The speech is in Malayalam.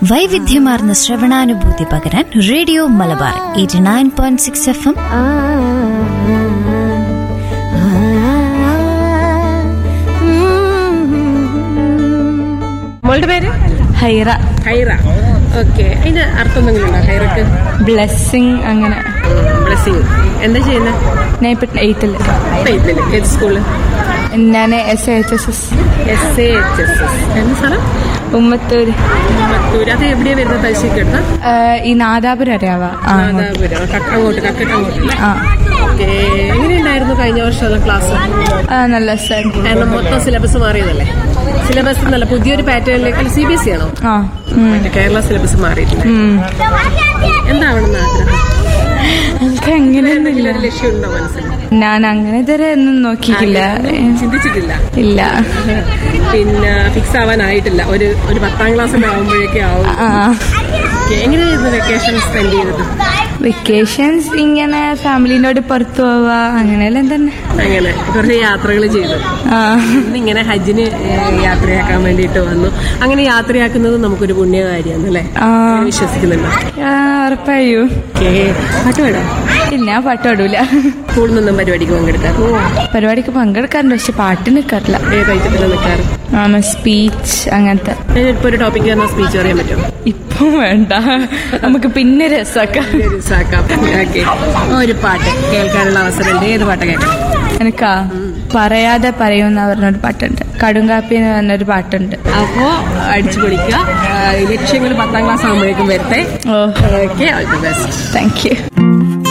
വൈവിധ്യമാർന്ന ശ്രവണാനുഭൂതി പകരാൻ radio Malabar eighty nine point six F M മോളുടെ പേര് ഹൈറ ഹൈറ ഓക്കെ അതിന്റെ അർത്ഥം എന്തെങ്കിലും ഉണ്ടോ ഹൈറക്ക് ബ്ലെസ്സിങ് അങ്ങനെ ബ്ലെസ്സിങ് എന്താ ചെയ്യുന്നത് ഞാൻ ഇപ്പം എയ്ത്തിൽ ഏത് സ്കൂള് ഞാൻ S H S S S A H S S എന്ന സ്ഥലം ഉമ്മത്തൂർ മത്തൂര് അത് എവിടെയാ വരുന്നത് തലശ്ശേരിക്കടുത്ത ഈ നാദാപുരം അറിയാവാ ആ അങ്ങോട്ട്. നാദാപുരം കക്ക അങ്ങോട്ട് കക്കട്ട് അങ്ങോട്ടല്ലേ ആ ഓക്കെ എങ്ങനെയുണ്ടായിരുന്നു കഴിഞ്ഞ വർഷം ക്ലാസ് ആ നല്ല രസമായിരുന്നു കാരണം മൊത്തം സിലബസ് മാറിയതല്ലേ സിലബസ് നല്ല പുതിയൊരു പാറ്റേണിലേക്ക് സി ബി എസ് സി ആണോ ആ ഉം. മറ്റേ കേരള സിലബസ് മാറിയിട്ടില്ല ഉം. എന്താവണമെന്ന് ആഗ്രഹം എനിക്ക് അങ്ങനെയൊന്നുമില്ല ഒരു ലക്ഷ്യമുണ്ടോ മനസ്സിൽ ഞാൻ അങ്ങനെ ഇതുവരെ ഒന്നും നോക്കിയിട്ടില്ല ചിന്തിച്ചിട്ടില്ല ഇല്ല പിന്നെ ഫിക്സ് ആവാനായിട്ടില്ല ഒരു ഒരു പത്താം ക്ലാസ്സിൽ ആവുമ്പോഴേക്കും ആവും ആ Okay, എങ്ങനെയായിരുന്നു വെക്കേഷൻ സ്പെൻഡ് ചെയ്തത് വെക്കേഷൻസ് ഇങ്ങനെ ഫാമിലിനോട് പുറത്തു പോവാ അങ്ങനെയെല്ലാം തന്നെ അങ്ങനെ കുറച്ച് യാത്രകൾ ചെയ്തു ആ ഇന്നിങ്ങനെ ഹജ്ജിന് ഏഹ്, യാത്രയാക്കാൻ വേണ്ടിയിട്ട് വന്നു അങ്ങനെ യാത്രയാക്കുന്നത് നമുക്കൊരു പുണ്യകാര്യമാണ് അല്ലേ ആ. അങ്ങനെ വിശ്വസിക്കുന്നുണ്ടോ ആ, ഉറപ്പായും ഓക്കേ പാട്ട് പാടാം ഇല്ല ഞാൻ പാട്ട് പാടൂല സ്കൂളിൽ നിന്നും പരിപാടിക്ക് പങ്കെടുക്കാം പരിപാടിക്ക് പങ്കെടുക്കാറുണ്ട് പക്ഷെ പാട്ട് നിൽക്കാറില്ല ഏത് ഐറ്റത്തിലാണ് നിൽക്കാറ് ആമ സ്പീച്ച് അങ്ങനത്തെ ഇപ്പോൾ ഒരു ടോപ്പിക്ക് തന്നാൽ സ്പീച്ച് പറയാൻ പറ്റുമോ ഇപ്പം വേണ്ട നമുക്ക് പിന്നെ രസാക്കാം ഓക്കെ ഒരു പാട്ട് കേൾക്കാനുള്ള അവസരമുണ്ട് ഏത് പാട്ട് കേൾക്കാം എനിക്കാ പറയാതെ പറയുന്ന പറഞ്ഞൊരു പാട്ടുണ്ട് കടുങ്കാപ്പി എന്ന് പറഞ്ഞൊരു പാട്ടുണ്ട് അപ്പോ അടിച്ചു പൊളിക്കുക ലക്ഷ്യങ്ങൾ പത്താം ക്ലാസ് ആകുമ്പോഴേക്കും വരട്ടെ ഓ okay all the best thank U